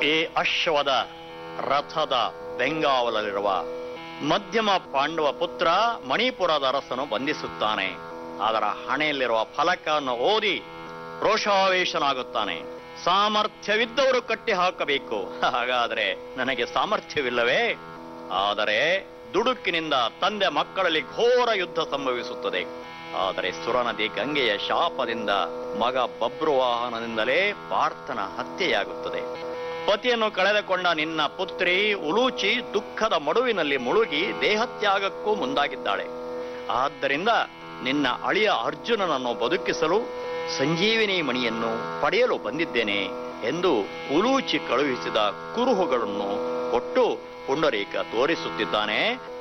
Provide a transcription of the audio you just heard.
ಈ ಅಶ್ವದ ರಥದ ಬೆಂಗಾವಲಲ್ಲಿರುವ ಮಧ್ಯಮ ಪಾಂಡವ ಪುತ್ರ ಮಣಿಪುರದ ಅರಸನು ಬಂಧಿಸುತ್ತಾನೆ ಅದರ ಹಣೆಯಲ್ಲಿರುವ ಫಲಕವನ್ನು ಓದಿ ರೋಷಾವೇಶನಾಗುತ್ತಾನೆ ಸಾಮರ್ಥ್ಯವಿದ್ದವರು ಕಟ್ಟಿ ಹಾಕಬೇಕು ಹಾಗಾದರೆ ನನಗೆ ಸಾಮರ್ಥ್ಯವಿಲ್ಲವೇ ಆದರೆ ದುಡುಕಿನಿಂದ ತಂದೆ ಮಕ್ಕಳಲ್ಲಿ ಘೋರ ಯುದ್ಧ ಸಂಭವಿಸುತ್ತದೆ ಆದರೆ ಸುರನದಿ ಗಂಗೆಯ ಶಾಪದಿಂದ ಮಗ ಬಬ್ರುವಾಹನದಿಂದಲೇ ಪಾರ್ಥನ ಹತ್ಯೆಯಾಗುತ್ತದೆ ಪತಿಯನ್ನು ಕಳೆದುಕೊಂಡ ನಿನ್ನ ಪುತ್ರಿ ಉಲೂಚಿ ದುಃಖದ ಮಡುವಿನಲ್ಲಿ ಮುಳುಗಿ ದೇಹತ್ಯಾಗಕ್ಕೂ ಮುಂದಾಗಿದ್ದಾಳೆ ಆದ್ದರಿಂದ ನಿನ್ನ ಅಳಿಯ ಅರ್ಜುನನನ್ನು ಬದುಕಿಸಲು ಸಂಜೀವಿನಿ ಮಣಿಯನ್ನು ಪಡೆಯಲು ಬಂದಿದ್ದೇನೆ ಎಂದು ಉಲೂಚಿ ಕಳುಹಿಸಿದ ಕುರುಹುಗಳನ್ನು ಕೊಟ್ಟು ಪುಂಡರೀಕ ತೋರಿಸುತ್ತಿದ್ದಾನೆ